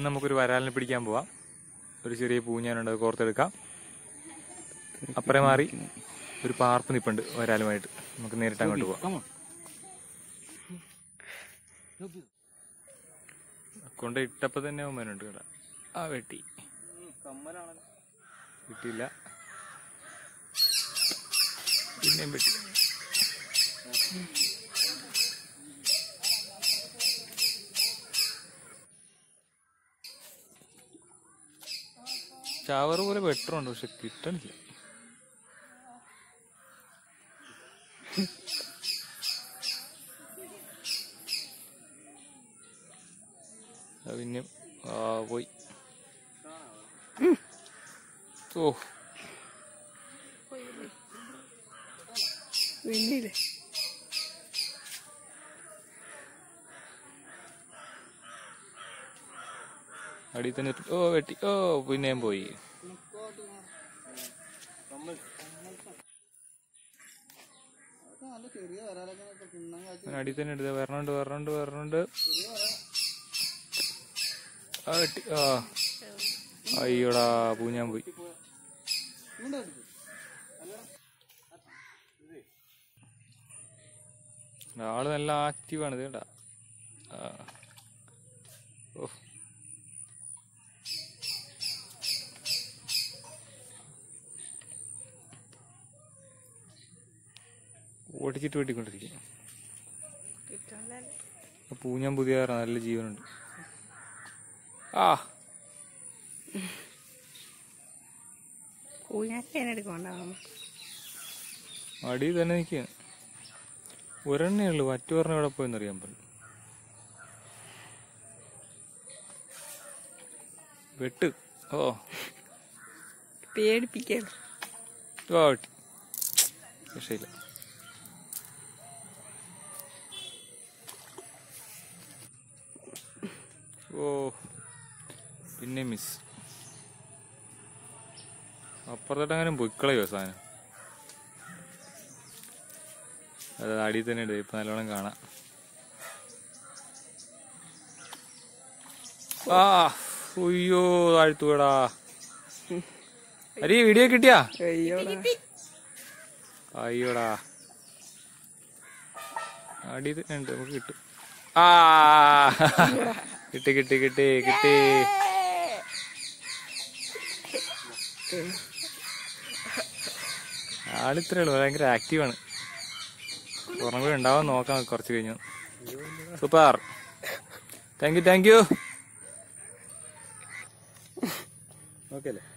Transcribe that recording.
ഇന്ന് നമുക്കൊരു വരാലിനെ പിടിക്കാൻ പോവാം ഒരു ചെറിയ പൂഞ്ഞാനുണ്ട് അത് കോർത്തെടുക്കാം അപ്പുറേ മാറി ഒരു പാർപ്പ് നിപ്പുണ്ട് വരാലുമായിട്ട് നമുക്ക് നേരിട്ട് അങ്ങോട്ട് പോവാം കൊണ്ട് ഇട്ടപ്പോ തന്നെ അവന്മാരുണ്ട് കേട്ടാ ആ വെട്ടി കിട്ടിയില്ല പിന്നെയും വെട്ടി ചാവറ് പോലെ വെട്ടറുണ്ട് പക്ഷെ കിട്ടണില്ല അത് പിന്നെ ആ പോയി ഓ വെണ്ണില്ലേ അടിയിൽ തന്നെ ഇട്ട്- ഓ വെട്ടി ഓ പിന്നെയും പോയി നല്ല ചെറിയ വരാലൊക്കെ തിന്നാൻ കാഴ്ച അവൻ അടിയിൽ തന്നെ എടുത്ത വരണുണ്ട് വരണുണ്ട് വരണുണ്ട് ആ വെട്ടി ആ അയ്യോടാ പൂഞ്ഞാൻ പോയി ഇങ്ങോട്ട് എടുക്ക്. ആള് നല്ല ആക്റ്റീവാണ് ഇത് കേട്ടാ ആ. ഓ ഓടിച്ചിട്ട് വെട്ടിക്കൊണ്ടിരിക്കും ആ പൂഞ്ഞാൻ പുതിയ കാരണം നല്ല ജീവനുണ്ട് ആ കൂഞ്ഞാക്കേനെ എടുക്കണ്ടാവും അടി തന്നെ നിൽക്കുക ഒരെണ്ണേ ഉള്ളു മറ്റു പറഞ്ഞ എവിടെ പോയെന്ന് അറിയാൻ പറ്റും വെട്ട് ഓ പേടിപ്പിക്കാൻ ഓ വെട്ടി രക്ഷയില്ല ഓ പിന്നെ മിസ് അപ്പുറത്തോട്ട് അങ്ങനെ പൊയ്ക്കളയോ സാധനം അത് അടിയിൽ തന്നെ ഇടുക ഇപ്പൊ നല്ലോണം കാണാം ആ ഉയ്യോ താഴ്ത്തുവിടാ അരി വീഡിയോ കിട്ടിയാ അയ്യോടാ അയ്യോടാ അടിയിൽ തന്നെ ഉണ്ട് നമുക്ക് കിട്ടും ആ കിട്ടി കിട്ടി കിട്ടി കിട്ടി ആളിത്രേ ഉള്ളു ഭയങ്കര ആക്റ്റീവാണ് കുറഞ്ഞ കൂടെ ഉണ്ടാവാൻ നോക്കാം കുറച്ച് കഴിഞ്ഞു super thank you thank you okay അല്ലേ